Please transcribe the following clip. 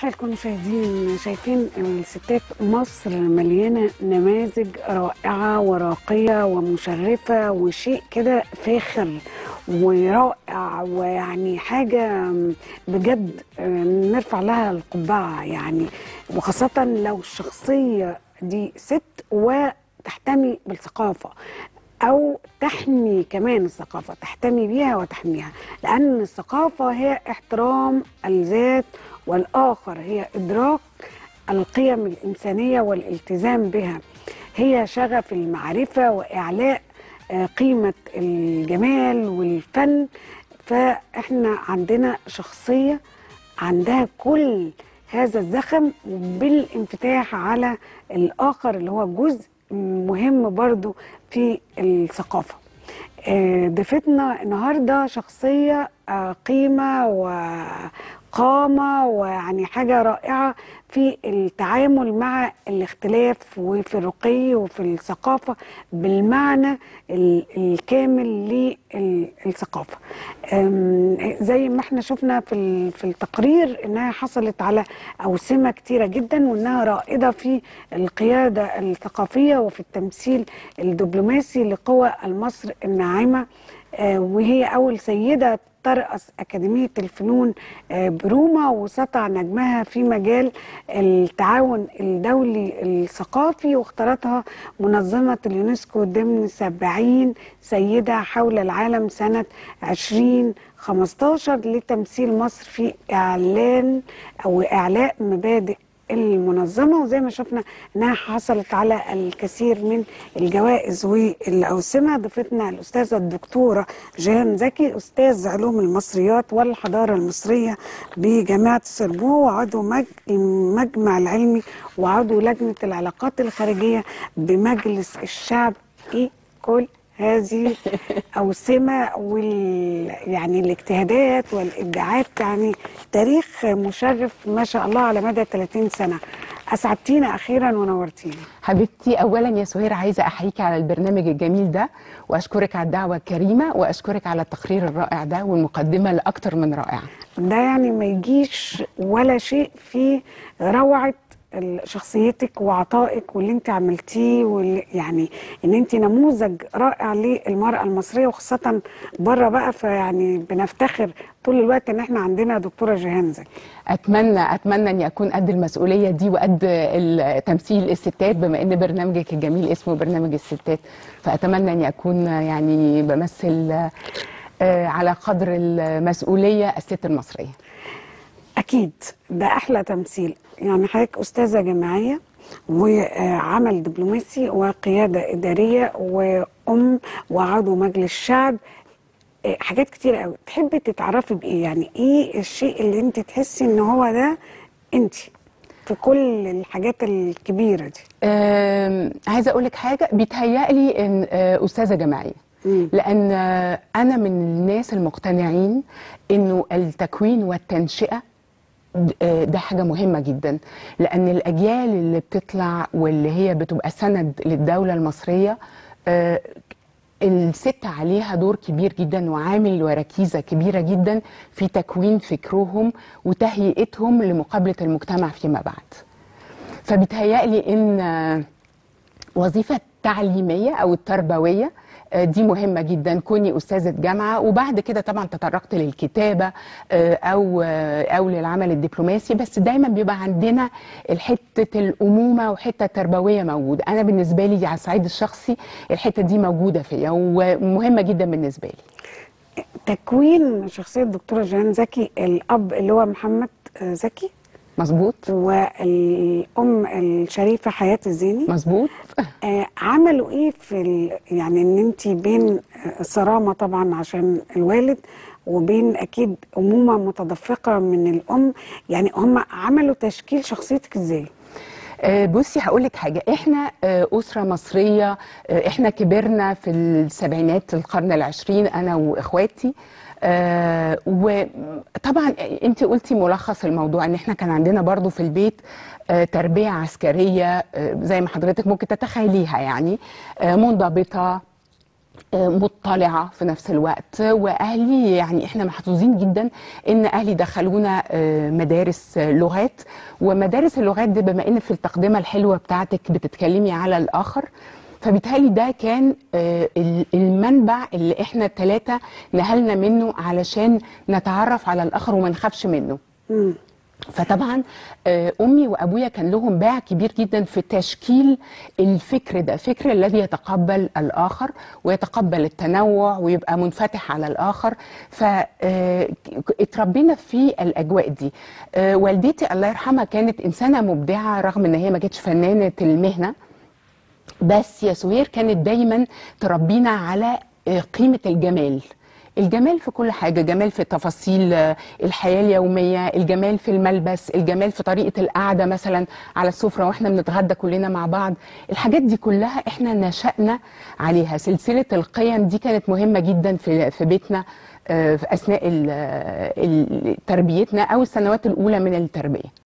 حالكم مشاهدين شايفين الستات مصر مليانة نماذج رائعة وراقية ومشرفة وشيء كده فاخر ورائع ويعني حاجة بجد نرفع لها القبعة يعني وخاصة لو الشخصية دي ست وتحتمي بالثقافة أو تحمي كمان الثقافة تحتمي بيها وتحميها لأن الثقافة هي احترام الذات والآخر هي إدراك القيم الإنسانية والالتزام بها هي شغف المعرفة وإعلاء قيمة الجمال والفن فإحنا عندنا شخصية عندها كل هذا الزخم بالانفتاح على الآخر اللي هو جزء مهم برضو في الثقافة ضيفتنا النهاردة شخصية قيمة وقامة ويعني حاجة رائعة في التعامل مع الاختلاف وفي الرقي وفي الثقافة بالمعنى الكامل للثقافة زي ما احنا شفنا في في التقرير انها حصلت على اوسمه كتيره جدا وانها رائده في القياده الثقافيه وفي التمثيل الدبلوماسي لقوى مصر الناعمه وهي اول سيده ترأس أكاديمية الفنون بروما وسطع نجمها في مجال التعاون الدولي الثقافي واختارتها منظمة اليونسكو ضمن 70 سيدة حول العالم سنة 2015 لتمثيل مصر في إعلان أو إعلاء مبادئ المنظمه وزي ما شفنا انها حصلت على الكثير من الجوائز والاوسمه ضيفتنا الاستاذه الدكتوره جيهان زكي استاذ علوم المصريات والحضاره المصريه بجامعه السربو وعضو المجمع العلمي وعضو لجنه العلاقات الخارجيه بمجلس الشعب ايه كل هذه أوسمة وال يعني الاجتهادات والإبداعات يعني تاريخ مشرف ما شاء الله على مدى 30 سنة أسعدتينا أخيرا ونورتينا حبيبتي أولا يا سهير عايزة أحييكي على البرنامج الجميل ده وأشكرك على الدعوة الكريمة وأشكرك على التقرير الرائع ده والمقدمة الأكثر من رائعة ده يعني ما يجيش ولا شيء في روعة شخصيتك وعطائك واللي انت عملتيه واللي يعني ان انت نموذج رائع للمراه المصريه وخاصه بره بقى فيعني بنفتخر طول الوقت ان احنا عندنا دكتوره جيهان زكي اتمنى اتمنى اني اكون قد المسؤوليه دي وقد تمثيل الستات بما ان برنامجك الجميل اسمه برنامج الستات فاتمنى اني اكون يعني بمثل على قدر المسؤوليه الست المصريه اكيد ده احلى تمثيل يعني حضرتك استاذه جامعيه وعمل دبلوماسي وقياده اداريه وام وعضو مجلس الشعب حاجات كتير قوي تحبي تتعرفي بايه يعني ايه الشيء اللي انت تحسي ان هو ده انت في كل الحاجات الكبيره دي عايزه اقول لك حاجه بيتهيألي ان استاذه جامعيه لان انا من الناس المقتنعين انه التكوين والتنشئه ده حاجة مهمة جدا لأن الأجيال اللي بتطلع واللي هي بتبقى سند للدولة المصرية الست عليها دور كبير جدا وعامل وركيزة كبيرة جدا في تكوين فكرهم وتهيئتهم لمقابلة المجتمع فيما بعد فبيتهيألي إن وظيفة التعليمية أو التربوية دي مهمه جدا كوني استاذه جامعه وبعد كده طبعا تطرقت للكتابه او او للعمل الدبلوماسي بس دايما بيبقى عندنا الحته الامومه وحته تربويه موجوده انا بالنسبه لي على الصعيد الشخصي الحته دي موجوده فيا ومهمه جدا بالنسبه لي تكوين شخصيه الدكتوره جيهان زكي الاب اللي هو محمد زكي مظبوط والام الشريفه حياه الزيني مظبوط آه عملوا ايه في يعني ان انت بين الصرامه طبعا عشان الوالد وبين اكيد امومه متدفقه من الام يعني هم عملوا تشكيل شخصيتك ازاي بصي هقول لك حاجه احنا اسره مصريه احنا كبرنا في السبعينات القرن العشرين انا واخواتي آه وطبعا انت قلتي ملخص الموضوع ان احنا كان عندنا برضو في البيت آه تربيه عسكريه آه زي ما حضرتك ممكن تتخيليها يعني آه منضبطه مطلعة في نفس الوقت وأهلي يعني إحنا محظوظين جدا إن أهلي دخلونا آه، مدارس آه، لغات ومدارس اللغات دي بما إن في التقدمة الحلوة بتاعتك بتتكلمي على الآخر فبالتالي ده كان آه، ال- المنبع اللي إحنا التلاتة نهلنا منه علشان نتعرف على الآخر وما نخافش منه مم. فطبعا آه، امي وابويا كان لهم باع كبير جدا في تشكيل الفكر ده فكر الذي يتقبل الاخر ويتقبل التنوع ويبقى منفتح على الاخر فاتربينا في الاجواء دي آه، والدتي الله يرحمها كانت انسانه مبدعه رغم ان هي ما كانتش فنانه المهنه بس يا سهير كانت دايما تربينا على آه، قيمة الجمال الجمال في كل حاجة جمال في تفاصيل آه، الحياة اليومية الجمال في الملبس الجمال في طريقة القعدة مثلا على السفرة واحنا بنتغدى كلنا مع بعض الحاجات دي كلها احنا نشأنا عليها سلسلة القيم دي كانت مهمة جدا في في بيتنا آه، في أثناء ال- ال- تربيتنا أو السنوات الأولى من التربية